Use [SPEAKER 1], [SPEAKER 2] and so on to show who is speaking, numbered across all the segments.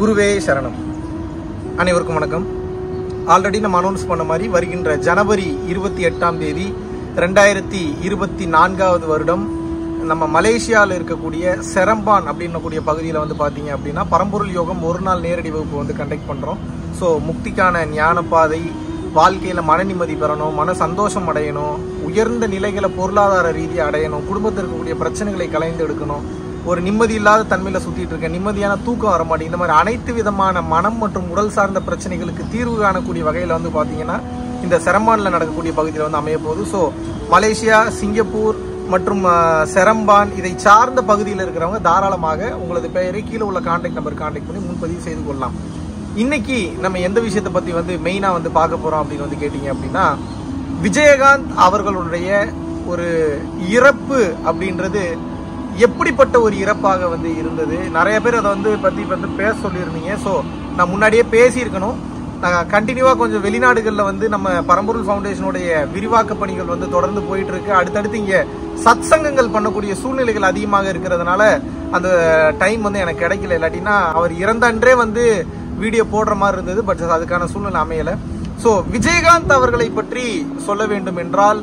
[SPEAKER 1] குருவே சரணம் அனைவருக்கும் வணக்கம் ஆல்ரெடி நம்ம அனௌன்ஸ் பண்ண மாதிரி வருகின்ற ஜனவரி இருபத்தி எட்டாம் தேதி ரெண்டாயிரத்தி இருபத்தி நான்காவது வருடம் நம்ம மலேசியாவில் இருக்கக்கூடிய செரம்பான் அப்படின்னக்கூடிய பகுதியில் வந்து பார்த்தீங்க அப்படின்னா பரம்பொருள் யோகம் ஒரு நாள் நேரடி வகுப்பு வந்து கண்டக்ட் பண்ணுறோம் ஸோ முக்திக்கான ஞான பாதை வாழ்க்கையில் மன நிம்மதி பெறணும் மன சந்தோஷம் அடையணும் உயர்ந்த நிலைகளை பொருளாதார ரீதியாக அடையணும் குடும்பத்தில் இருக்கக்கூடிய பிரச்சனைகளை கலைந்து எடுக்கணும் ஒரு நிம்மதி இல்லாத தன்மையில் சுற்றிட்டு இருக்கேன் நிம்மதியான தூக்கம் வர மாட்டேங்குது இந்த மாதிரி அனைத்து விதமான மனம் மற்றும் உடல் சார்ந்த பிரச்சனைகளுக்கு தீர்வு காணக்கூடிய வகையில் வந்து பார்த்தீங்கன்னா இந்த செரம்பானில் நடக்கக்கூடிய பகுதியில் வந்து அமைய போகுது ஸோ மலேசியா சிங்கப்பூர் மற்றும் அஹ், செரம்பான் இதை சார்ந்த பகுதியில் இருக்கிறவங்க தாராளமாக உங்களது பெயரை கீழே உள்ள கான்டாக்ட் நம்பர் கான்டாக்ட் பண்ணி முன்பதிவு செய்து கொள்ளலாம் இன்னைக்கு நம்ம எந்த விஷயத்தை பத்தி வந்து மெயினா வந்து பார்க்க போறோம் அப்படின்னு வந்து கேட்டீங்க அப்படின்னா விஜயகாந்த் அவர்களுடைய ஒரு இறப்பு அப்படின்றது எப்படிப்பட்ட ஒரு இறப்பாக வந்து இருந்தது நிறைய பேர் அதை வந்து பத்தி வந்து பேச சொல்லியிருந்தீங்க ஸோ நான் முன்னாடியே பேசியிருக்கணும் நான் கண்டினியூவாக கொஞ்சம் வெளிநாடுகளில் வந்து நம்ம பரம்பொருள் ஃபவுண்டேஷனுடைய விரிவாக்க பணிகள் வந்து தொடர்ந்து போயிட்டு இருக்கு அடுத்தடுத்து இங்கே சத்சங்கங்கள் பண்ணக்கூடிய சூழ்நிலைகள் அதிகமாக இருக்கிறதுனால அந்த டைம் வந்து எனக்கு கிடைக்கல இல்லாட்டினா அவர் இறந்த அன்றே வந்து வீடியோ போடுற மாதிரி இருந்தது பட் அதுக்கான சூழ்நிலை அமையல ஸோ விஜயகாந்த் அவர்களை பற்றி சொல்ல வேண்டும் என்றால்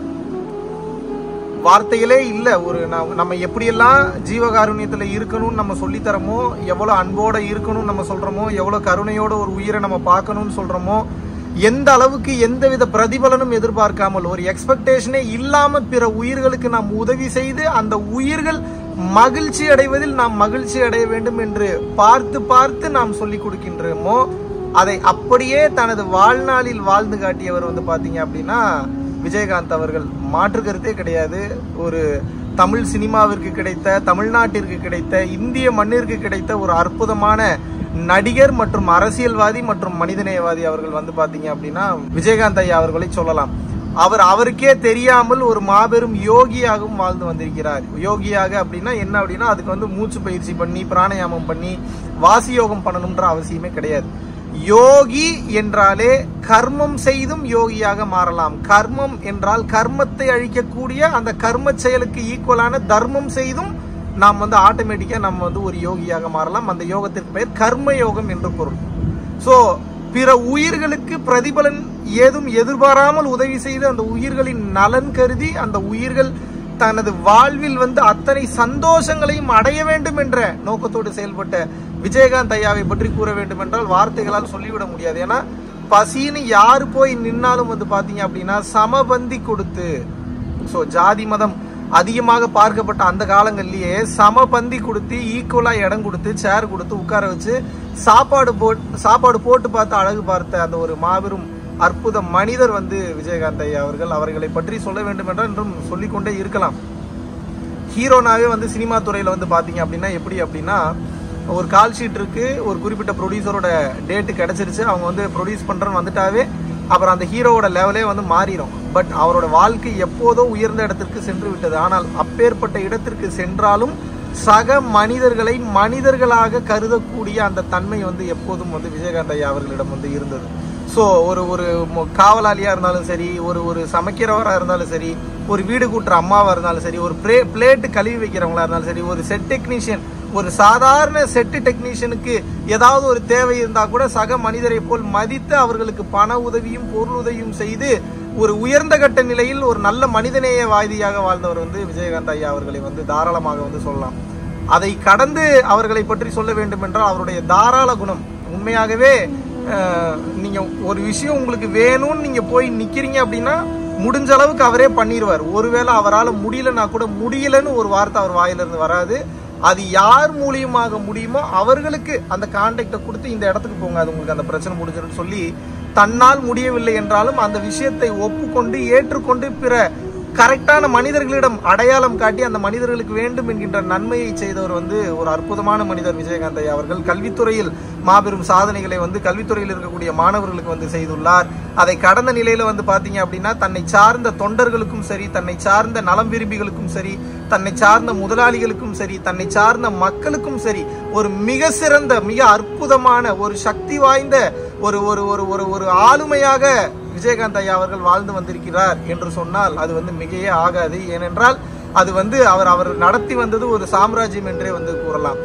[SPEAKER 1] வார்த்தைகளே இல்லை ஒரு நா- நம்ம எப்படியெல்லாம் ஜீவகாருண்யத்தில் இருக்கணும்னு நம்ம சொல்லித்தரமோ எவ்வளோ அன்போட இருக்கணும்னு நம்ம சொல்கிறோமோ எவ்வளோ கருணையோட ஒரு உயிரை நம்ம பார்க்கணும்னு சொல்கிறோமோ எந்த அளவுக்கு எந்தவித பிரதிபலனும் எதிர்பார்க்காமல் ஒரு எக்ஸ்பெக்டேஷனே இல்லாம பிற உயிர்களுக்கு நாம் உதவி செய்து அந்த உயிர்கள் மகிழ்ச்சி அடைவதில் நாம் மகிழ்ச்சி அடைய வேண்டும் என்று பார்த்து பார்த்து நாம் சொல்லிக் கொடுக்கின்றோமோ அதை அப்படியே தனது வாழ்நாளில் வாழ்ந்து காட்டியவர் வந்து பாத்தீங்க அப்படின்னா விஜயகாந்த் அவர்கள் மாற்று கருத்தே கிடையாது ஒரு தமிழ் சினிமாவிற்கு கிடைத்த தமிழ்நாட்டிற்கு கிடைத்த இந்திய மண்ணிற்கு கிடைத்த ஒரு அற்புதமான நடிகர் மற்றும் அரசியல்வாதி மற்றும் மனிதநேயவாதி அவர்கள் வந்து பாத்தீங்க அப்படின்னா விஜயகாந்த் ஐயா அவர்களை சொல்லலாம் அவர் அவருக்கே தெரியாமல் ஒரு மாபெரும் யோகியாகவும் வாழ்ந்து வந்திருக்கிறார் யோகியாக அப்படின்னா என்ன அப்படின்னா அதுக்கு வந்து மூச்சு பயிற்சி பண்ணி பிராணாயாமம் பண்ணி வாசி யோகம் பண்ணணும்ன்ற அவசியமே கிடையாது யோகி என்றாலே கர்மம் செய்தும் யோகியாக மாறலாம் கர்மம் என்றால் கர்மத்தை அழிக்கக்கூடிய அந்த கர்ம செயலுக்கு ஈக்குவலான தர்மம் செய்தும் நாம் வந்து ஆட்டோமேட்டிக்கா நம்ம வந்து ஒரு யோகியாக மாறலாம் அந்த யோகத்திற்கு பெயர் கர்ம யோகம் என்று பொருள் சோ பிற உயிர்களுக்கு பிரதிபலன் ஏதும் எதிர்பாராமல் உதவி செய்து அந்த உயிர்களின் நலன் கருதி அந்த உயிர்கள் தனது வாழ்வில் வந்து அத்தனை சந்தோஷங்களையும் அடைய வேண்டும் என்ற நோக்கத்தோடு செயல்பட்ட விஜயகாந்த் ஐயாவை பற்றி கூற வேண்டும் என்றால் வார்த்தைகளால் சொல்லிவிட முடியாது ஏன்னா பசின்னு யாரு போய் நின்னாலும் வந்து பாத்தீங்க அப்படின்னா சமபந்தி கொடுத்து ஸோ ஜாதி மதம் அதிகமாக பார்க்கப்பட்ட அந்த காலங்கள்லயே சமபந்தி கொடுத்து ஈக்குவலா இடம் கொடுத்து சேர் கொடுத்து உட்கார வச்சு சாப்பாடு போட்டு சாப்பாடு போட்டு பார்த்து அழகு பார்த்த அந்த ஒரு மாபெரும் அற்புத மனிதர் வந்து விஜயகாந்த் ஐயா அவர்கள் அவர்களை பற்றி சொல்ல வேண்டும் என்றால் இன்றும் சொல்லிக்கொண்டே இருக்கலாம் ஹீரோனாவே வந்து சினிமா துறையில வந்து பாத்தீங்க அப்படின்னா எப்படி அப்படின்னா ஒரு கால் ஷீட் இருக்கு ஒரு குறிப்பிட்ட ப்ரொடியூசரோட டேட்டு கிடைச்சிருச்சு அவங்க வந்து ப்ரொடியூஸ் பண்றேன்னு வந்துட்டாவே அப்புறம் அந்த ஹீரோவோட லெவலே வந்து மாறிடும் பட் அவரோட வாழ்க்கை எப்போதோ உயர்ந்த இடத்திற்கு சென்று விட்டது ஆனால் அப்பேற்பட்ட இடத்திற்கு சென்றாலும் சக மனிதர்களை மனிதர்களாக கருதக்கூடிய அந்த தன்மை வந்து எப்போதும் வந்து விஜயகாந்த் ஐயா அவர்களிடம் வந்து இருந்தது ஸோ ஒரு ஒரு மொ- காவலாளியா இருந்தாலும் சரி ஒரு ஒரு சமைக்கிறவரா இருந்தாலும் சரி ஒரு வீடு கூட்டுற அம்மாவா இருந்தாலும் சரி ஒரு பிளே பிளேட்டு கழுவி வைக்கிறவங்களா இருந்தாலும் சரி ஒரு செட் டெக்னீஷியன் ஒரு சாதாரண செட்டு டெக்னீஷியனுக்கு ஏதாவது ஒரு தேவை இருந்தா கூட சக மனிதரை போல் மதித்து அவர்களுக்கு பண உதவியும் பொருள் உதவியும் செய்து ஒரு உயர்ந்த கட்ட நிலையில் ஒரு நல்ல மனிதநேயவாதியாக வாழ்ந்தவர் வந்து விஜயகாந்த் ஐயா அவர்களை வந்து தாராளமாக வந்து சொல்லலாம் அதை கடந்து அவர்களை பற்றி சொல்ல வேண்டும் என்றால் அவருடைய தாராள குணம் உண்மையாகவே அஹ், நீங்க ஒரு விஷயம் உங்களுக்கு வேணும்னு நீங்க போய் நிக்கிறீங்க அப்படின்னா முடிஞ்ச அளவுக்கு அவரே பண்ணிடுவார் ஒருவேளை அவரால் முடியலன்னா கூட முடியலன்னு ஒரு வார்த்தை அவர் வாயிலிருந்து வராது அது யார் மூலியமாக முடியுமோ அவர்களுக்கு அந்த கான்டாக்டை கொடுத்து இந்த இடத்துக்கு போங்க அது உங்களுக்கு அந்த பிரச்சனை முடிஞ்சிடும் சொல்லி தன்னால் முடியவில்லை என்றாலும் அந்த விஷயத்தை ஒப்புக்கொண்டு ஏற்றுக்கொண்டு பிற கரெக்டான மனிதர்களிடம் அடையாளம் காட்டி அந்த மனிதர்களுக்கு வேண்டும் என்கின்ற நன்மையை செய்தவர் வந்து ஒரு அற்புதமான மனிதர் விஜயகாந்த் ஐயா அவர்கள் கல்வித்துறையில் மாபெரும் சாதனைகளை வந்து கல்வித்துறையில் இருக்கக்கூடிய மாணவர்களுக்கு வந்து செய்துள்ளார் அதை கடந்த நிலையில வந்து பாத்தீங்க அப்படின்னா தன்னை சார்ந்த தொண்டர்களுக்கும் சரி தன்னை சார்ந்த நலம் விரும்பிகளுக்கும் சரி தன்னை சார்ந்த முதலாளிகளுக்கும் சரி தன்னை சார்ந்த மக்களுக்கும் சரி ஒரு மிக சிறந்த மிக அற்புதமான ஒரு சக்தி வாய்ந்த ஒரு ஒரு ஒரு ஒரு ஒரு ஆளுமையாக விஜயகாந்த் ஐயா அவர்கள் வாழ்ந்து வந்திருக்கிறார் என்று சொன்னால் அது வந்து மிகையே ஆகாது ஏனென்றால் அது வந்து அவர் அவர் நடத்தி வந்தது ஒரு சாம்ராஜ்யம் என்றே வந்து கூறலாம்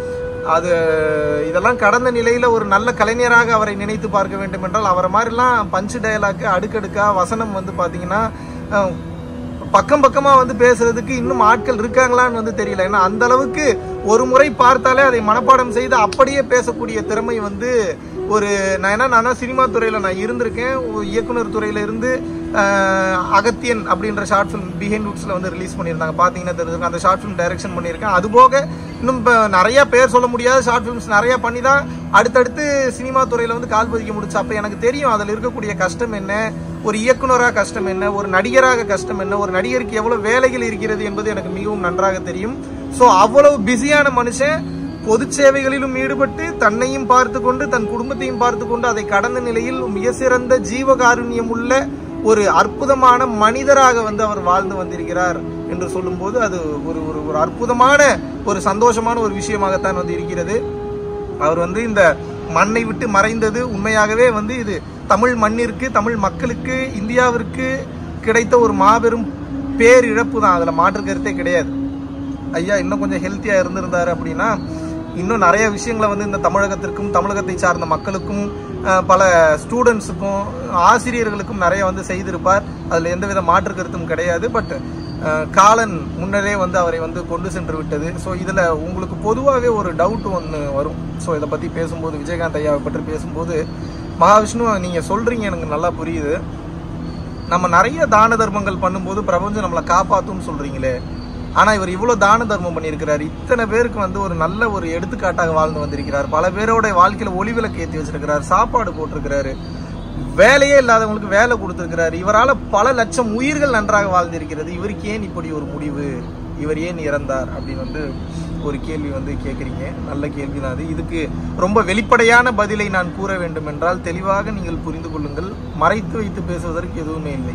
[SPEAKER 1] அது இதெல்லாம் கடந்த நிலையில ஒரு நல்ல கலைஞராக அவரை நினைத்து பார்க்க வேண்டும் என்றால் அவரை மாதிரிலாம் பஞ்சு டயலாக்கு அடுக்கடுக்கா வசனம் வந்து பாத்தீங்கன்னா அஹ், பக்கம் பக்கமா வந்து பேசுறதுக்கு இன்னும் ஆட்கள் இருக்காங்களான்னு வந்து தெரியல ஏன்னா அந்த அளவுக்கு ஒரு முறை பார்த்தாலே அதை மனப்பாடம் செய்து அப்படியே பேசக்கூடிய திறமை வந்து ஒரு நான் என்ன நான் சினிமா துறையில நான் இருந்திருக்கேன் ஒரு இயக்குனர் துறையில இருந்து அஹ், அகத்தியன் அப்படின்ற ஷார்ட் ஃபிலிம் பிஹைண்ட் வுட்ஸ்ல வந்து ரிலீஸ் பண்ணியிருந்தாங்க பாத்தீங்கன்னா தெரிஞ்சிருக்கும் அந்த ஷார்ட் ஃபிலிம் டைரக்ஷன் பண்ணியிருக்கேன் அது போக இன்னும் இப்போ நிறைய பேர் சொல்ல முடியாத ஷார்ட் ஃபிலிம்ஸ் நிறைய பண்ணி தான் அடுத்தடுத்து சினிமா துறையில வந்து கால் பதிக்க முடிச்சு அப்ப எனக்கு தெரியும் அதில் இருக்கக்கூடிய கஷ்டம் என்ன ஒரு இயக்குனராக கஷ்டம் என்ன ஒரு நடிகராக கஷ்டம் என்ன ஒரு நடிகருக்கு எவ்வளவு வேலைகள் இருக்கிறது என்பது எனக்கு மிகவும் நன்றாக தெரியும் ஸோ அவ்வளவு பிஸியான மனுஷன் பொது சேவைகளிலும் ஈடுபட்டு தன்னையும் பார்த்து கொண்டு தன் குடும்பத்தையும் பார்த்து கொண்டு அதை கடந்த நிலையில் மிக சிறந்த ஜீவகாருண்யம் உள்ள ஒரு அற்புதமான மனிதராக வந்து அவர் வாழ்ந்து வந்திருக்கிறார் என்று சொல்லும்போது அது ஒரு ஒரு ஒரு அற்புதமான ஒரு சந்தோஷமான ஒரு விஷயமாகத்தான் வந்து இருக்கிறது அவர் வந்து இந்த மண்ணை விட்டு மறைந்தது உண்மையாகவே வந்து இது தமிழ் மண்ணிற்கு தமிழ் மக்களுக்கு இந்தியாவிற்கு கிடைத்த ஒரு மாபெரும் பேரிழப்பு தான் அதுல மாற்று கருத்தே கிடையாது ஐயா இன்னும் கொஞ்சம் ஹெல்த்தியா இருந்திருந்தாரு அப்படின்னா இன்னும் நிறைய விஷயங்களை வந்து இந்த தமிழகத்திற்கும் தமிழகத்தை சார்ந்த மக்களுக்கும் அஹ், பல ஸ்டூடெண்ட்ஸுக்கும் ஆசிரியர்களுக்கும் நிறைய வந்து செய்திருப்பார் அதுல எந்தவித மாற்று கருத்தும் கிடையாது பட் காலன் முன்னரே வந்து அவரை வந்து கொண்டு சென்று விட்டது ஸோ இதுல உங்களுக்கு பொதுவாகவே ஒரு டவுட் ஒன்று வரும் ஸோ இதை பத்தி பேசும்போது விஜயகாந்த் ஐயாவை பற்றி பேசும்போது மகாவிஷ்ணு நீங்க சொல்றீங்க எனக்கு நல்லா புரியுது நம்ம நிறைய தான தர்மங்கள் பண்ணும்போது பிரபஞ்சம் நம்மளை காப்பாத்தும்னு சொல்றீங்களே ஆனா இவர் இவ்வளவு தான தர்மம் பண்ணியிருக்கிறார் இத்தனை பேருக்கு வந்து ஒரு நல்ல ஒரு எடுத்துக்காட்டாக வாழ்ந்து வந்திருக்கிறார் பல பேரோட வாழ்க்கையில ஒளி விளக்கு ஏற்றி வச்சிருக்கிறார் சாப்பாடு போட்டிருக்கிறாரு வேலையே இல்லாதவங்களுக்கு வேலை கொடுத்திருக்கிறாரு இவரால பல லட்சம் உயிர்கள் நன்றாக வாழ்ந்திருக்கிறது இவருக்கு ஏன் இப்படி ஒரு முடிவு இவர் ஏன் இறந்தார் அப்படின்னு வந்து ஒரு கேள்வி வந்து கேட்குறீங்க நல்ல கேள்வி தான் அது இதுக்கு ரொம்ப வெளிப்படையான பதிலை நான் கூற வேண்டும் என்றால் தெளிவாக நீங்கள் புரிந்து கொள்ளுங்கள் மறைத்து வைத்து பேசுவதற்கு எதுவுமே இல்லை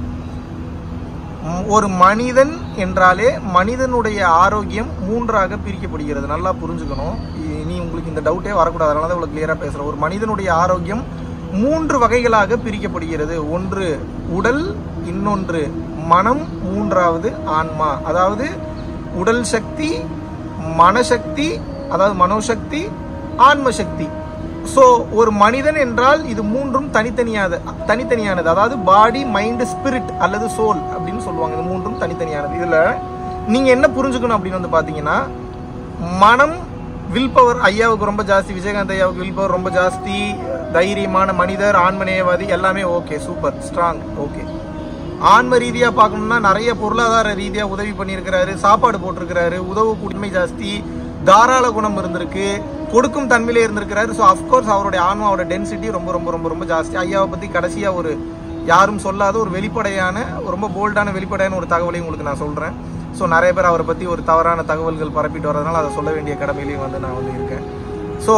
[SPEAKER 1] ம், ஒரு மனிதன் என்றாலே மனிதனுடைய ஆரோக்கியம் மூன்றாக பிரிக்கப்படுகிறது நல்லா புரிஞ்சுக்கணும் இனி உங்களுக்கு இந்த டவுட்டே வரக்கூடாது அதனால தான் இவ்வளவு கிளியரா பேசுறேன் ஒரு மனிதனுடைய ஆரோக்கியம் மூன்று வகைகளாக பிரிக்கப்படுகிறது ஒன்று உடல் இன்னொன்று மனம் மூன்றாவது ஆன்மா அதாவது உடல் சக்தி மனசக்தி அதாவது மனோசக்தி ஆன்ம சக்தி ஸோ ஒரு மனிதன் என்றால் இது மூன்றும் தனித்தனியானது தனித்தனியானது அதாவது பாடி மைண்ட் ஸ்பிரிட் அல்லது சோல் அப்படின்னு சொல்லுவாங்க இது மூன்றும் தனித்தனியானது இதுல நீங்க என்ன புரிஞ்சுக்கணும் அப்படின்னு வந்து பாத்தீங்கன்னா மனம் வில் பவர் ஐயாவுக்கு ரொம்ப ஜாஸ்தி விஜயகாந்த் ஐயாவுக்கு வில் பவர் ரொம்ப ஜாஸ்தி தைரியமான மனிதர் ஆன்மநேயவாதி எல்லாமே ஓகே சூப்பர் ஸ்ட்ராங் ஓகே ஆன்ம ரீதியா பார்க்கணும்னா நிறைய பொருளாதார ரீதியா உதவி பண்ணியிருக்கிறாரு சாப்பாடு போட்டிருக்கிறாரு உதவு கூட்டமை ஜாஸ்தி தாராள குணம் இருந்திருக்கு கொடுக்கும் தன்மையிலே இருந்திருக்கிறாரு ஸோ அஃப்கோர்ஸ் அவருடைய ஆன்மாவோட டென்சிட்டி ரொம்ப ரொம்ப ரொம்ப ரொம்ப ஜாஸ்தி ஐயாவை பத்தி கடைசியா ஒரு யாரும் சொல்லாத ஒரு வெளிப்படையான ரொம்ப போல்டான வெளிப்படையான ஒரு தகவலையும் உங்களுக்கு நான் சொல்றேன் ஸோ நிறைய பேர் அவரை பத்தி ஒரு தவறான தகவல்கள் பரப்பிட்டு வரதுனால அதை சொல்ல வேண்டிய கடமையிலையும் வந்து நான் வந்து இருக்கேன் ஸோ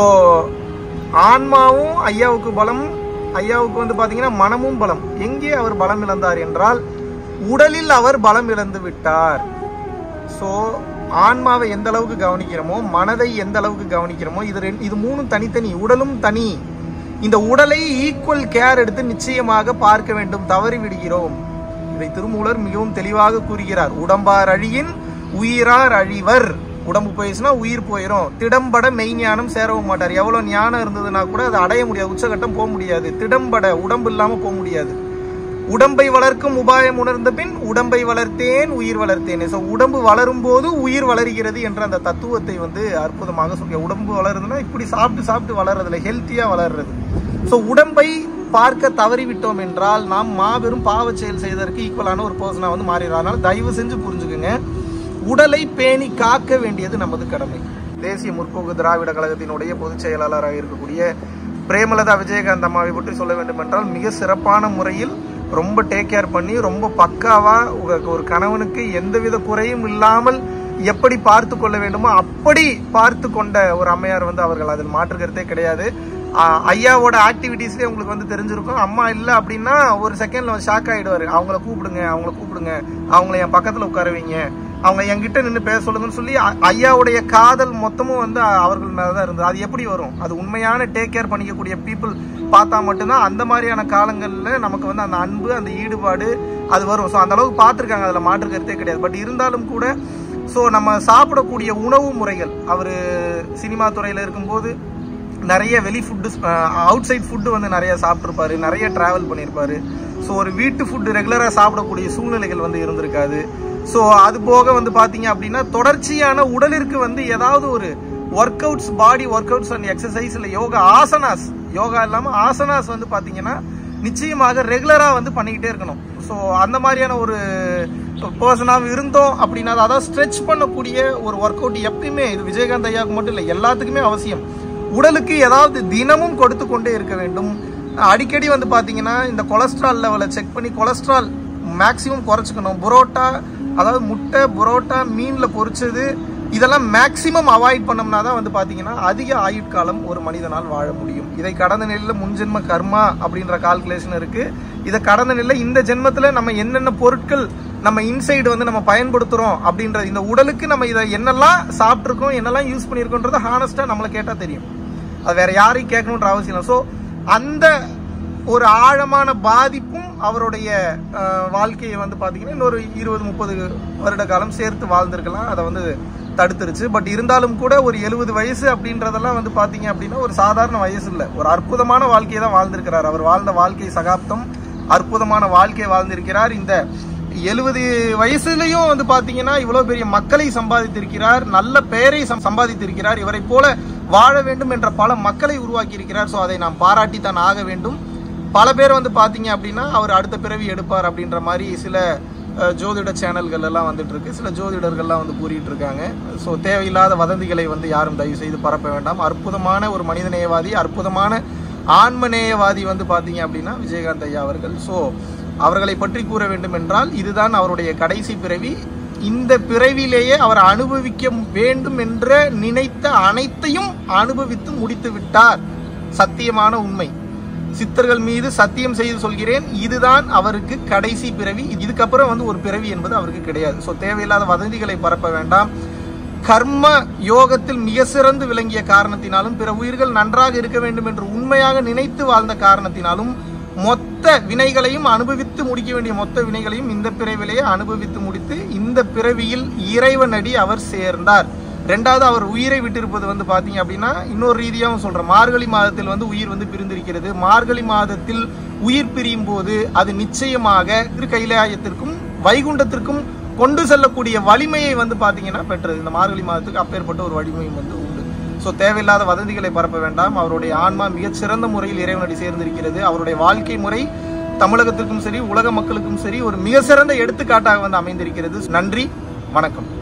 [SPEAKER 1] ஆன்மாவும் ஐயாவுக்கு பலம் ஐயாவுக்கு வந்து பாத்தீங்கன்னா மனமும் பலம் எங்கே அவர் பலம் இழந்தார் என்றால் உடலில் அவர் பலம் இழந்து விட்டார் ஸோ ஆன்மாவை எந்த அளவுக்கு கவனிக்கிறோமோ மனதை எந்த அளவுக்கு கவனிக்கிறோமோ இது ரெண்டு- இது மூணும் தனித்தனி உடலும் தனி இந்த உடலை ஈக்குவல் கேர் எடுத்து நிச்சயமாக பார்க்க வேண்டும் தவறி விடுகிறோம் இதை திருமூலர் மிகவும் தெளிவாக கூறுகிறார் உடம்பார் அழியின் உயிரார் அழிவர் உடம்பு போயிடுச்சுன்னா உயிர் போயிடும் திடம்பட மெய்ஞானம் சேரவும் மாட்டார் எவ்வளவு ஞானம் இருந்ததுன்னா கூட அதை அடைய முடியாது உச்சகட்டம் போக முடியாது திடம்பட உடம்பு இல்லாம போக முடியாது உடம்பை வளர்க்கும் உபாயம் உணர்ந்த பின் உடம்பை வளர்த்தேன் உயிர் வளர்த்தேன் ஸோ உடம்பு வளரும் போது உயிர் வளர்கிறது என்ற அந்த தத்துவத்தை வந்து அற்புதமாக சொல்ல உடம்பு வளருதுன்னா இப்படி சாப்பிட்டு சாப்பிட்டு வளர்றதுல ஹெல்த்தியா வளர்றது ஸோ உடம்பை பார்க்க தவறிவிட்டோம் என்றால் நாம் மாபெரும் பாவச் செயல் செய்வதற்கு ஈக்குவலான ஒரு பர்சனா வந்து மாறிடுறோம் அதனால தயவு செஞ்சு புரிஞ்சுக்குங்க உடலை பேணி காக்க வேண்டியது நமது கடமை தேசிய முற்போக்கு திராவிட கழகத்தினுடைய பொதுச் செயலாளராக இருக்கக்கூடிய பிரேமலதா விஜயகாந்த் அம்மாவை பற்றி சொல்ல வேண்டும் என்றால் மிக சிறப்பான முறையில் ரொம்ப டேக் கேர் பண்ணி ரொம்ப பக்காவா ஒரு- ஒரு கணவனுக்கு எந்தவித குறையும் இல்லாமல் எப்படி பார்த்து கொள்ள வேண்டுமோ அப்படி பார்த்து கொண்ட ஒரு அம்மையார் வந்து அவர்கள் அதில் மாற்று கருத்தே கிடையாது ஆஹ் ஐயாவோட ஆக்டிவிட்டீஸ்லேயே உங்களுக்கு வந்து தெரிஞ்சிருக்கும் அம்மா இல்லை அப்படின்னா ஒரு செகண்ட்ல ஷாக் ஆயிடுவாரு அவங்கள கூப்பிடுங்க அவங்கள கூப்பிடுங்க அவங்கள என் பக்கத்துல உட்கார வைங்க அவங்க என்கிட்ட நின்று பேச சொல்லுங்கன்னு சொல்லி அ- ஐயாவுடைய காதல் மொத்தமும் வந்து அ- அவர்கள் மேல தான் இருந்தது அது எப்படி வரும் அது உண்மையான டேக் கேர் பண்ணிக்கக்கூடிய பீப்புள் பார்த்தா மட்டும்தான் அந்த மாதிரியான காலங்கள்ல நமக்கு வந்து அந்த அன்பு அந்த ஈடுபாடு அது வரும் ஸோ அந்த அளவுக்கு பார்த்துருக்காங்க அதில் மாற்று கருத்தே கிடையாது பட் இருந்தாலும் கூட ஸோ நம்ம சாப்பிடக்கூடிய உணவு முறைகள் அவர் சினிமா துறையில் இருக்கும்போது நிறைய வெளி ஃபுட்டு அவுட் சைட் ஃபுட்டு வந்து நிறைய சாப்பிட்ருப்பாரு நிறைய டிராவல் பண்ணியிருப்பாரு ஸோ ஒரு வீட்டு ஃபுட்டு ரெகுலராக சாப்பிடக்கூடிய சூழ்நிலைகள் வந்து இருந்திருக்காது ஸோ அது போக வந்து பார்த்தீங்க அப்படின்னா தொடர்ச்சியான உடலிற்கு வந்து ஏதாவது ஒரு workouts body workouts and exercise இல்லை யோகா ஆசனாஸ் யோகா இல்லாமல் ஆசனாஸ் வந்து பார்த்தீங்கன்னா நிச்சயமாக ரெகுலராக வந்து பண்ணிக்கிட்டே இருக்கணும் ஸோ அந்த மாதிரியான ஒரு பர்சனாக இருந்தோம் அப்படின்னா அதாவது ஸ்ட்ரெச் பண்ணக்கூடிய ஒரு ஒர்க் அவுட் எப்பயுமே இது விஜயகாந்த் ஐயாவுக்கு மட்டும் இல்லை எல்லாத்துக்குமே அவசியம் உடலுக்கு ஏதாவது தினமும் கொடுத்து கொண்டே இருக்க வேண்டும் அடிக்கடி வந்து பார்த்தீங்கன்னா இந்த கொலஸ்ட்ரால் லெவலை செக் பண்ணி கொலஸ்ட்ரால் மேக்ஸிமம் குறைச்சிக்கணும் புரோட்டா அதாவது முட்டை புரோட்டா மீனில் பொரிச்சது இதெல்லாம் மேக்ஸிமம் அவாய்ட் பண்ணோம்னா தான் வந்து பார்த்தீங்கன்னா அதிக ஆயுட்காலம் ஒரு மனிதனால் வாழ முடியும் இதை கடந்த நிலையில் முன்ஜென்ம கர்மா அப்படின்ற கால்குலேஷன் இருக்கு இதை கடந்த நிலையில் இந்த ஜென்மத்தில் நம்ம என்னென்ன பொருட்கள் நம்ம இன்சைடு வந்து நம்ம பயன்படுத்துறோம் அப்படின்றது இந்த உடலுக்கு நம்ம இதை என்னெல்லாம் சாப்பிட்ருக்கோம் என்னெல்லாம் யூஸ் பண்ணியிருக்கோன்றத ஹானஸ்ட்டாக நம்மளை கேட்டால் தெரியும் அது வேற யாரையும் கேட்கணுன்ற அவசியம் இல்லை ஸோ அந்த ஒரு ஆழமான பாதிப்பும் அவருடைய அஹ், வாழ்க்கையை வந்து பார்த்தீங்கன்னா இன்னொரு இருபது முப்பது வருட காலம் சேர்த்து வாழ்ந்திருக்கலாம் அதை வந்து தடுத்துருச்சு பட் இருந்தாலும் கூட ஒரு எழுபது வயசு அப்படின்றதெல்லாம் வந்து பார்த்தீங்க அப்படின்னா ஒரு சாதாரண வயசு இல்லை ஒரு அற்புதமான வாழ்க்கையை தான் வாழ்ந்திருக்கிறார் அவர் வாழ்ந்த வாழ்க்கை சகாப்தம் அற்புதமான வாழ்க்கையை வாழ்ந்திருக்கிறார் இந்த எழுபது வயசுலயும் வந்து பாத்தீங்கன்னா இவ்வளவு பெரிய மக்களை சம்பாதித்திருக்கிறார் நல்ல பெயரை சம்- சம்பாதித்திருக்கிறார் இவரை போல வாழ வேண்டும் என்ற பல மக்களை உருவாக்கி இருக்கிறார் ஸோ அதை நாம் பாராட்டித்தான் ஆக வேண்டும் பல பேர் வந்து பாத்தீங்க அப்படின்னா அவர் அடுத்த பிறவி எடுப்பார் அப்படின்ற மாதிரி சில அஹ், ஜோதிட சேனல்கள் எல்லாம் வந்துட்டு இருக்கு சில ஜோதிடர்கள்லாம் வந்து கூறிட்டு இருக்காங்க ஸோ தேவையில்லாத வதந்திகளை வந்து யாரும் தயவு செய்து பரப்ப வேண்டாம் அற்புதமான ஒரு மனிதநேயவாதி அற்புதமான ஆன்மநேயவாதி வந்து பாத்தீங்க அப்படின்னா விஜயகாந்த் ஐயா அவர்கள் ஸோ அவர்களை பற்றி கூற வேண்டும் என்றால் இதுதான் அவருடைய கடைசி பிறவி இந்த பிறவிலேயே அவர் அனுபவிக்க வேண்டும் என்ற நினைத்த அனைத்தையும் அனுபவித்து முடித்து விட்டார் சத்தியமான உண்மை சித்தர்கள் மீது சத்தியம் செய்து சொல்கிறேன் இதுதான் அவருக்கு கடைசி பிறவி இதுக்கப்புறம் வந்து ஒரு பிறவி என்பது அவருக்கு கிடையாது ஸோ தேவையில்லாத வதந்திகளை பரப்ப வேண்டாம் கர்ம யோகத்தில் மிக சிறந்து விளங்கிய காரணத்தினாலும் பிற உயிர்கள் நன்றாக இருக்க வேண்டும் என்று உண்மையாக நினைத்து வாழ்ந்த காரணத்தினாலும் மொத்த வினைகளையும் அனுபவித்து முடிக்க வேண்டிய மொத்த வினைகளையும் இந்த பிறவிலேயே அனுபவித்து முடித்து இந்த பிறவியில் இறைவனடி அவர் சேர்ந்தார் ரெண்டாவது அவர் உயிரை விட்டிருப்பது வந்து பாத்தீங்க அப்படின்னா இன்னொரு ரீதியாகவும் சொல்றேன் மார்கழி மாதத்தில் வந்து உயிர் வந்து பிரிந்திருக்கிறது மார்கழி மாதத்தில் உயிர் பிரியும் போது அது நிச்சயமாக திரு கைலாயத்திற்கும் வைகுண்டத்திற்கும் கொண்டு செல்லக்கூடிய வலிமையை வந்து பாத்தீங்கன்னா பெற்றது இந்த மார்கழி மாதத்துக்கு அப்பேற்பட்ட ஒரு வலிமையும் வந்து உண்டு ஸோ தேவையில்லாத வதந்திகளை பரப்ப வேண்டாம் அவருடைய ஆன்மா மிகச் சிறந்த முறையில் இறைவனடி சேர்ந்திருக்கிறது அவருடைய வாழ்க்கை முறை தமிழகத்திற்கும் சரி உலக மக்களுக்கும் சரி ஒரு மிக சிறந்த எடுத்துக்காட்டாக வந்து அமைந்திருக்கிறது நன்றி வணக்கம்